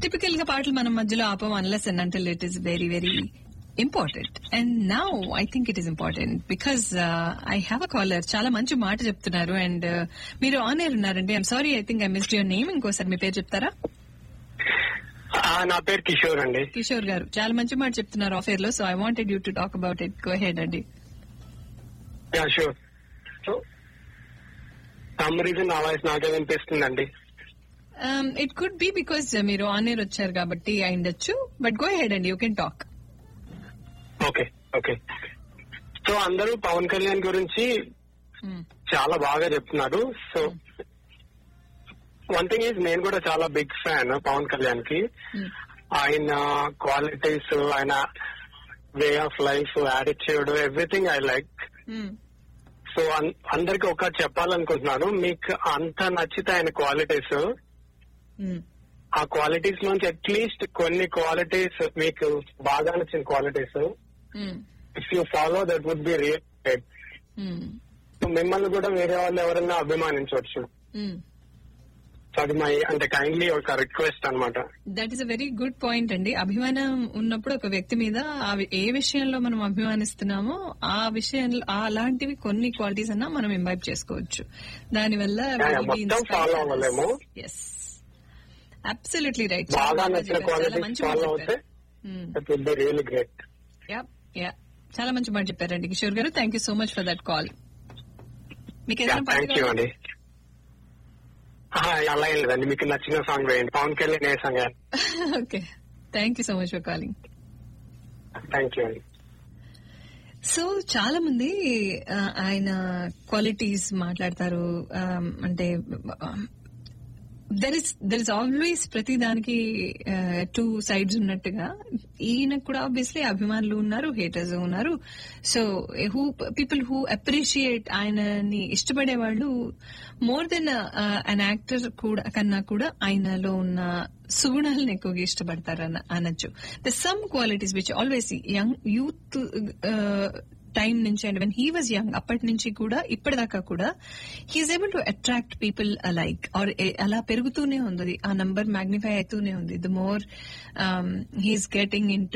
Typical గా పాటలు మనం మధ్యలో ఆపం unless and until it is very very important and now I think it is important because I have a caller చాలా మంచి మాట చెప్తున్నారు అండ్ మీరు ఆన్ ఎయిర్ ఉన్నారండి I'm sorry I think I missed your name ఇంకోసారి మీ పేరు చెప్తారా ఆ, నా పేరు కిషోర్ అండి కిషోర్ గారు చాలా మంచి మాట చెప్తున్నారు ఆఫ్ ఎయిర్ లో so I wanted you to talk about it go ahead అండి yeah sure so some reason నా వాయిస్ నాకే వినిపిస్తుందండి ఇట్ కుడ్ బి బికాస్ మీరు ఆన్ ఎయిర్ వచ్చారు కాబట్టి అయిండొచ్చు బట్ గో హెడ్ అండి you can talk okay okay so అందరూ పవన్ కళ్యాణ్ గురించి చాలా బాగా చెప్తున్నారు సో వన్ థింగ్ ఈజ్ నేను కూడా చాలా బిగ్ ఫ్యాన్ పవన్ కళ్యాణ్ కి ఆయన క్వాలిటీస్ ఆయన way of life attitude everything I like so అన్- అందరికి ఒక చెప్పాలనుకుంటున్నాను మీకు అంత నచ్చితే ఆయన క్వాలిటీస్ ఆ క్వాలిటీస్ నుంచి అట్లీస్ట్ కొన్ని క్వాలిటీస్ మీకు బాగా నచ్చిన qualities if you follow that would be real మిమ్మల్ని కూడా వేరే వాళ్ళు ఎవరైనా అభిమానించవచ్చు సో అది మై అంటే కైండ్లీ ఒక రిక్వెస్ట్ అన్నమాట that is a very good point అండి అభిమానం ఉన్నప్పుడు ఒక వ్యక్తి మీద ఆ వి- ఏ విషయంలో మనం అభిమానిస్తున్నామో ఆ విషయంలో ఆ అలాంటివి కొన్ని క్వాలిటీస్ అన్నా మనం ఇంబైబ్ చేసుకోవచ్చు దానివల్ల Yeah, మొత్తం follow అవ్వలేము. ఎస్ అబ్సల్యూట్లీ రైట్ బాగా నచ్చిన క్వాలిటీస్ ఫాలో అవుతే that would be really great చాలా మంచి మాట చెప్పారండి కిషోర్ గారు thank you so much for that call మీకు ఏదైనా పాట థ్యాంక్ యూ అండి ఆహా, అలా ఏం లేదండి మీకు నచ్చిన సాంగ్ వేయండి పవన్ కళ్యాణ్ ఏ song okay thank you so much for calling thank you అండి సో చాలా మంది ఆ, ఆయన క్వాలిటీస్ మాట్లాడతారు ఆ, అంటే there is there is always ప్రతి దానికి టూ సైడ్స్ ఉన్నట్టుగా ఈయనకు కూడా ఆబ్వియస్లీ అభిమానులు ఉన్నారు హేటర్స్ ఉన్నారు so who people who appreciate ఆయనని ఇష్టపడే వాళ్ళు మోర్ దెన్ అన్ యాక్టర్ కూడా కన్నా కూడా ఆయనలో ఉన్న సుగుణాలను ఎక్కువగా ఇష్టపడతారు అన- అనొచ్చు the some qualities which always young youth time నుంచి and when he was young అప్పటి నుంచి కూడా ఇప్పటిదాకా కూడా he's able to attract people alike or అలా పెరుగుతూనే ఉంది ఆ నంబర్ మ్యాగ్నిఫై అవుతూనే ఉంది the more he's getting in